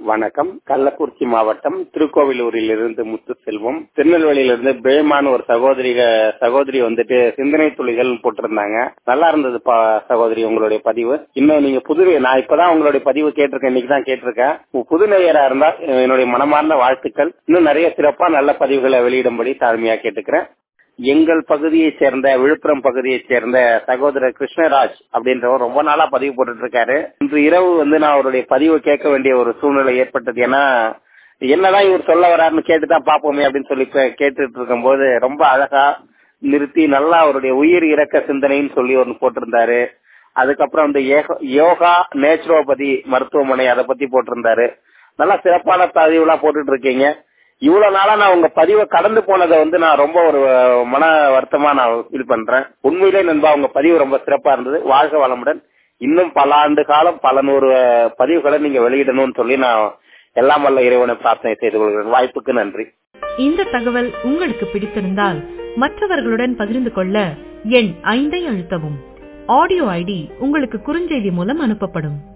வணக்கம் கள்ளக்குறிச்சி மாவட்டம் திருக்கோவிலூரில் இருந்து முத்துசெல்வம் திருநெல்வேலியிலிருந்து பிரேமான் ஒரு சகோதரி சகோதரி வந்துட்டு சிந்தனை துளிகள் போட்டிருந்தாங்க நல்லா இருந்தது பா சகோதரி உங்களுடைய பதிவு இன்னும் நீங்க புது நான் இப்பதான் உங்களுடைய பதிவு கேட்டிருக்கேன் இன்னைக்கு தான் கேட்டிருக்கேன் புது நேயரா இருந்தா என்னுடைய மனமார்ந்த வாழ்த்துக்கள் இன்னும் நிறைய சிறப்பா நல்ல பதிவுகளை வெளியிடும்படி தாழ்மையா கேட்டுக்கிறேன் எங்கள் பகுதியைச் சேர்ந்த விழுப்புரம் பகுதியைச் சேர்ந்த சகோதரர் கிருஷ்ணராஜ் அப்படின்றவர் ரொம்ப நாளா பதிவு போட்டுட்டு இருக்காரு இன்று இரவு வந்து நான் அவருடைய பதிவு கேட்க வேண்டிய ஒரு சூழ்நிலை ஏற்பட்டது ஏன்னா என்னதான் இவர் சொல்ல வராருன்னு கேட்டுதான் பாப்போமே அப்படின்னு சொல்லி கேட்டுட்டு இருக்கும் போது ரொம்ப அழகா நிறுத்தி நல்லா அவருடைய உயிர் இறக்க சிந்தனைன்னு சொல்லி ஒன்று போட்டிருந்தாரு அதுக்கப்புறம் இந்த யோகா நேச்சுரோபதி மருத்துவமனை அதை பத்தி போட்டிருந்தாரு நல்லா சிறப்பான பதிவுலாம் போட்டுட்டு இருக்கீங்க இவ்வளவு நாளா நான் உங்க பதிவை கடந்து போனதை வந்து நான் ரொம்ப ஒரு மன வருத்தமா நான் ஃபீல் பண்றேன் உண்மையிலே நண்பா உங்க பதிவு ரொம்ப சிறப்பா இருந்தது வாழ்க வளமுடன் இன்னும் பல ஆண்டு காலம் பல நூறு பதிவுகளை நீங்க வெளியிடணும்னு சொல்லி நான் எல்லாம் வல்ல இறைவனை பிரார்த்தனை செய்து கொள்கிறேன் வாய்ப்புக்கு நன்றி இந்த தகவல் உங்களுக்கு பிடித்திருந்தால் மற்றவர்களுடன் பகிர்ந்து கொள்ள எண் ஐந்தை அழுத்தவும் ஆடியோ ஐடி உங்களுக்கு குறுஞ்செய்தி மூலம் அனுப்பப்படும்